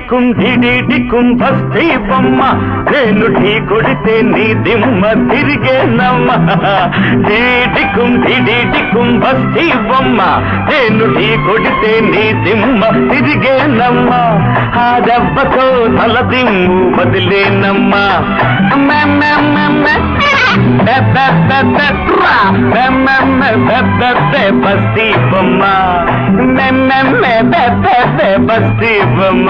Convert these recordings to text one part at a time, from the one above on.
డిక్కుం DD డిక్కుం బస్తీ బొమ్మ నేను ఢీ కొడితే నీ దిమ్మ తిరిగేనమ్మ డీ డిక్కుం డిడి డిక్కుం బస్తీ బొమ్మ నేను ఢీ కొడితే నీ దిమ్మ తిరిగేనమ్మ ఆ దెబ్బతో తల దిమ్ము వదిలేనమ్మ మె, మె, మె, మె. బె, బె, బె, బె, ట్రా. మె, మె, మె, బె, బె, బె, బస్తీ బొమ్మ మె, మె, మె, బె, బె, బె, బస్తీ బొమ్మ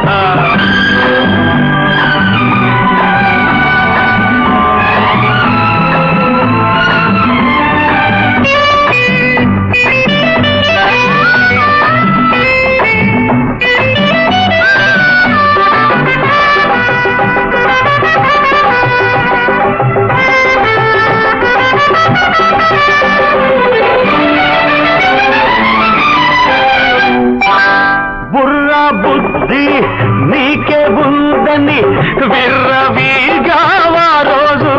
బుర్రా బుద్ధి నీకే ఉందని విర్రవీగావా రోజు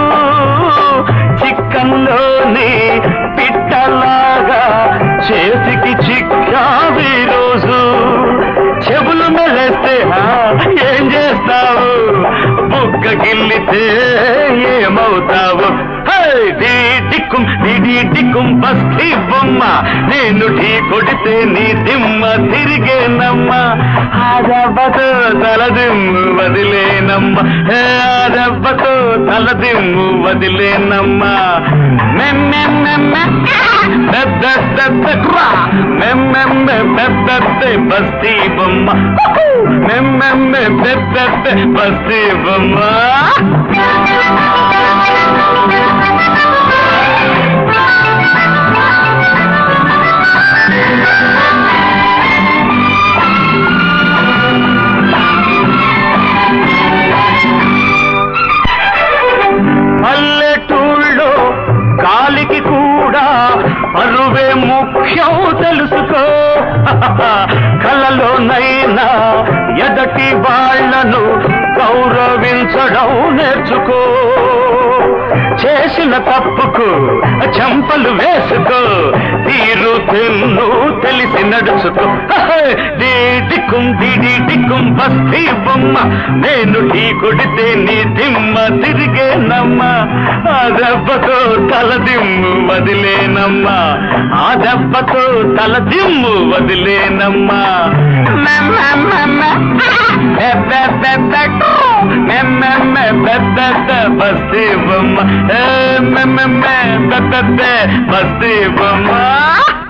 చిక్కన్లోని పిట్టలాగా చేతికి చిక్కావి రోజు చెవులు మెలేస్తే ఆ, ఏం చేస్తావు బుగ్గ గిల్లితే ఏమవుతావు హే, డీ డిక్కుం డిడి డిక్కుం బస్తీ బొమ్మ నేను ఢీ కొడితే నీ దిమ్మ తిరిగేనమ్మ ఆ దెబ్బతో తలదిమ్ము వదిలేనమ్మ హే, ఆ దెబ్బతో తలదిమ్ము వదిలేనమ్మ మెమ్మె మెమ్మె మెమ్మె పెద్ద బస్తీ బొమ్మ మెమ్మె పెద్ద బస్తీ బొమ్మ పల్లెటూళ్ళో కాలికి కూడా పరువే ముఖ్యం తెలుసుకో కలలోనైనా ఎదటి వాళ్లను గౌరవించడం నేర్చుకో చేసిన తప్పుకు చెంపలు వేసుకో తీరు తిన్ను తెలిసి నడుచుకో డీ డిక్కుం డిడి డిక్కుం బస్తీ బొమ్మ నేను ఢీ కొడితే నీ దిమ్మ తిరిగేనమ్మ ఆ దెబ్బతో తల దిమ్ము వదిలేనమ్మ ఆ దెబ్బతో తల దిమ్ము వదిలేనమ్మ బస్తీ బొమ్మ బస్తీ బొమ్మ